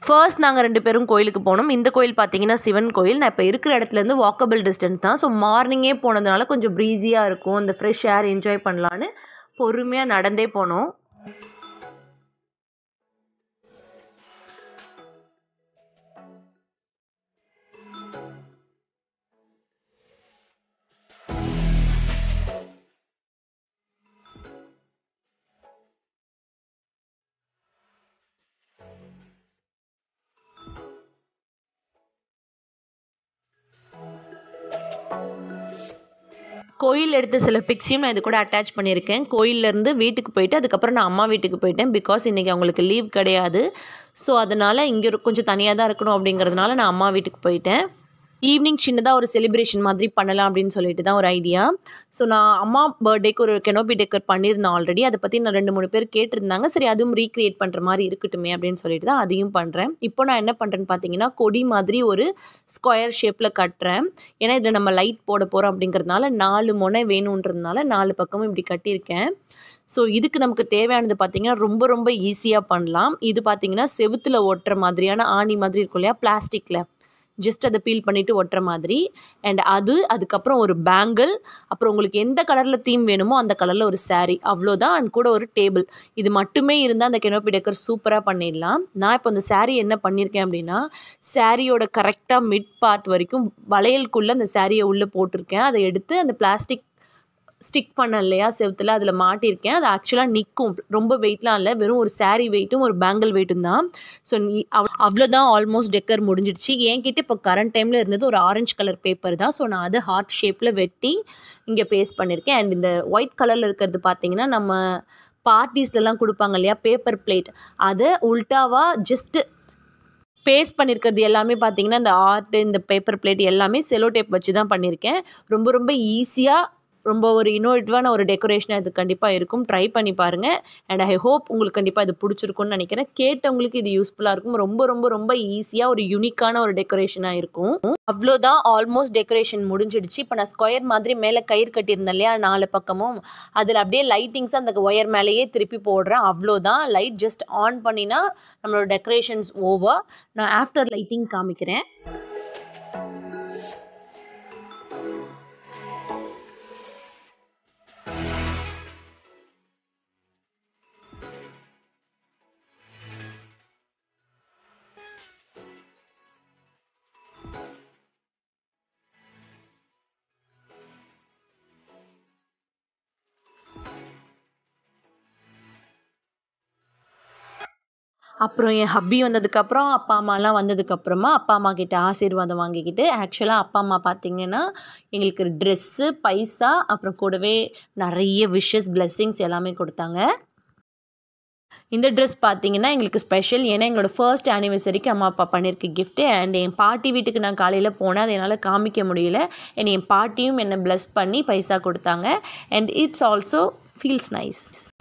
first நாங்கள் ரெண்டு பேரும் கோயிலுக்கு போனோம் இந்த கோயில் பார்த்தீங்கன்னா சிவன் கோயில் நான் இப்போ இருக்கிற இடத்துலேருந்து வாக்கபிள் டிஸ்டன்ஸ் தான் ஸோ மார்னிங்கே போனதுனால கொஞ்சம் ப்ரீஸியாக இருக்கும் இந்த ஃப்ரெஷ் ஏர் என்ஜாய் பண்ணலான்னு பொறுமையாக நடந்தே போனோம் கோயில் எடுத்த சில பிக்ஸையும் நான் இது கூட அட்டாச் பண்ணியிருக்கேன் கோயிலேருந்து வீட்டுக்கு போயிட்டு அதுக்கப்புறம் நான் அம்மா வீட்டுக்கு போயிட்டேன் பிகாஸ் இன்றைக்கி அவங்களுக்கு லீவ் கிடையாது ஸோ அதனால் இங்கே கொஞ்சம் தனியாக தான் இருக்கணும் அப்படிங்கிறதுனால நான் அம்மா வீட்டுக்கு போயிட்டேன் ஈவினிங் சின்னதாக ஒரு செலிப்ரேஷன் மாதிரி பண்ணலாம் அப்படின்னு சொல்லிட்டு தான் ஒரு ஐடியா ஸோ நான் அம்மா பர்த்டேக்கு ஒரு கெனோபி டெக்கர் பண்ணியிருந்தேன் ஆல்ரெடி அதை பற்றி நான் ரெண்டு மூணு பேர் கேட்டிருந்தாங்க சரி அதுவும் ரீக்ரியேட் பண்ணுற மாதிரி இருக்கட்டுமே அப்படின்னு சொல்லிட்டு தான் அதையும் பண்ணுறேன் இப்போ நான் என்ன பண்ணுறேன்னு பார்த்தீங்கன்னா கொடி மாதிரி ஒரு ஸ்கொயர் ஷேப்பில் கட்டுறேன் ஏன்னா இதில் நம்ம லைட் போட போகிறோம் அப்படிங்கிறதுனால நாலு முனை வேணுன்றதுனால நாலு பக்கமும் இப்படி கட்டியிருக்கேன் ஸோ இதுக்கு நமக்கு தேவையானது பார்த்திங்கன்னா ரொம்ப ரொம்ப ஈஸியாக பண்ணலாம் இது பார்த்திங்கன்னா செவுத்தில் ஒட்டுற மாதிரியான ஆணி மாதிரி இருக்கும் இல்லையா பிளாஸ்டிக்கில் ஜஸ்ட் அதை பீல் பண்ணிவிட்டு ஒட்டுற மாதிரி அண்ட் அது அதுக்கப்புறம் ஒரு பேங்கிள் அப்புறம் உங்களுக்கு எந்த கலரில் தீம் வேணுமோ அந்த கலரில் ஒரு saree அவ்வளோதான் அண்ட் கூட ஒரு டேபிள் இது மட்டுமே இருந்தால் அந்த கெனோபி டெக்கர் சூப்பராக பண்ணிடலாம் நான் இப்போ அந்த saree என்ன பண்ணியிருக்கேன் அப்படின்னா சாரியோட கரெக்டாக மிட் பார்ட் வரைக்கும் வளையலுக்குள்ளே அந்த சாரியை உள்ளே போட்டிருக்கேன் அதை எடுத்து அந்த பிளாஸ்டிக் ஸ்டிக் பண்ண இல்லையா செவுத்தில் அதில் மாட்டியிருக்கேன் அது ஆக்சுவலாக நிற்கும் ரொம்ப வெயிட்லாம் இல்லை வெறும் ஒரு saree வெயிட்டும் ஒரு பேங்கிள் வெயிட்டும் தான் ஸோ நீ அவ் அவ்வளோதான் ஆல்மோஸ்ட் டெக்கர் முடிஞ்சிடுச்சு என்கிட்ட இப்போ கரண்ட் டைமில் இருந்தது ஒரு ஆரஞ்சு கலர் பேப்பர் தான் ஸோ நான் அதை ஹார்ட் ஷேப்பில் வெட்டி இங்கே பேஸ்ட் பண்ணியிருக்கேன் அண்ட் இந்த ஒயிட் கலரில் இருக்கிறது பார்த்தீங்கன்னா நம்ம பார்ட்டிஸ்லலாம் கொடுப்பாங்க இல்லையா பேப்பர் பிளேட் அதை உல்ட்டாவாக ஜஸ்ட்டு பேஸ்ட் பண்ணியிருக்கிறது எல்லாமே பார்த்தீங்கன்னா இந்த ஆர்ட் இந்த பேப்பர் பிளேட் எல்லாமே செலோ டேப் வச்சு தான் பண்ணியிருக்கேன் ரொம்ப ரொம்ப ஈஸியாக ரொம்ப ஒரு இன்னோவேட்டிவான ஒரு டெக்கரேஷனாக இது கண்டிப்பாக இருக்கும் ட்ரை பண்ணி பாருங்கள் அண்ட் ஐ ஹோப் உங்களுக்கு கண்டிப்பாக இது பிடிச்சிருக்கும்னு நினைக்கிறேன் கேட்டவங்களுக்கு இது யூஸ்ஃபுல்லாக இருக்கும் ரொம்ப ரொம்ப ரொம்ப ஈஸியாக ஒரு யூனிக்கான ஒரு டெக்கரேஷனாக இருக்கும் அவ்வளோதான் ஆல்மோஸ்ட் டெக்கரேஷன் முடிஞ்சிடுச்சு இப்போ நான் ஸ்கொயர் மாதிரி மேலே கயிறு கட்டியிருந்தேன் இல்லையா நாலு பக்கமும் அதில் அப்படியே லைட்டிங்ஸ் அந்த ஒயர் மேலேயே திருப்பி போடுறேன் அவ்வளோதான் லைட் ஜஸ்ட் ஆன் பண்ணினா நம்மளோட டெக்கரேஷன்ஸ் ஓவர் நான் ஆஃப்டர் லைட்டிங் காமிக்கிறேன் அப்புறம் என் ஹப்பி வந்ததுக்கப்புறம் அப்பா அம்மாலாம் வந்ததுக்கப்புறமா அப்பா அம்மா கிட்ட ஆசீர்வாதம் வாங்கிக்கிட்டு ஆக்சுவலாக அப்பா அம்மா பார்த்தீங்கன்னா எங்களுக்கு ட்ரெஸ்ஸு பைசா அப்புறம் கூடவே நிறைய விஷஸ் blessings எல்லாமே கொடுத்தாங்க இந்த ட்ரெஸ் பார்த்தீங்கன்னா எங்களுக்கு ஸ்பெஷல் ஏன்னா எங்களோட ஃபர்ஸ்ட் ஆனிவர்சரிக்கு அம்மா அப்பா பண்ணியிருக்க gift அண்ட் என் பாட்டி வீட்டுக்கு நான் காலையில் போனேன் அதை என்னால் காமிக்க முடியல அண்ட் என் பாட்டியும் என்னை bless பண்ணி பைசா கொடுத்தாங்க and it's also feels nice